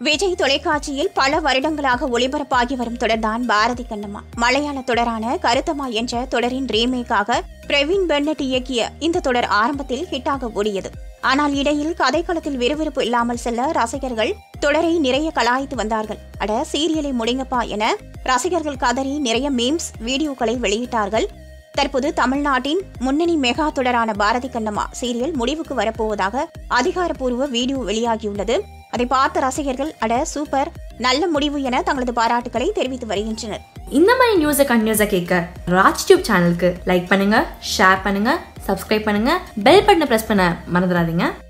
விஜய் தொலைக்காட்சியில் பல வருடங்களாக ஒளிபரப்பாகி வரும் தொடர்தான் பாரதி கண்ணம்மா மலையாள தொடரான கருத்தம்மா என்ற தொடரின் ரீமேக்காக பிரவீன் பென்னட் இயக்கிய இந்த தொடர் ஆரம்பத்தில் ஹிட்டாக ஓடியது ஆனால் இடையில் கதைக்களத்தில் விறுவிறுப்பு இல்லாமல் செல்ல ரசிகர்கள் தொடரை நிறைய கலாய்த்து வந்தார்கள் அட சீரியலை முடிங்கப்பா என ரசிகர்கள் கதறி நிறைய மீம்ஸ் வீடியோக்களை வெளியிட்டார்கள் தற்போது தமிழ்நாட்டின் முன்னணி மெகா தொடரான பாரதி கண்ணம்மா சீரியல் முடிவுக்கு வரப்போவதாக அதிகாரப்பூர்வ வீடியோ வெளியாகியுள்ளது அதை பார்த்த ரசிகர்கள் அட சூப்பர் நல்ல முடிவு என தங்களது பாராட்டுக்களை தெரிவித்து வருகின்றனர் இந்த மாதிரி நியூஸை கண்டினியூஸாக கேட்க ராஜ் டியூப் சேனலுக்கு லைக் பண்ணுங்க ஷேர் பண்ணுங்க சப்ஸ்கிரைப் பண்ணுங்க பெல் பட்டனை ப்ரெஸ் பண்ண மறந்துடாதீங்க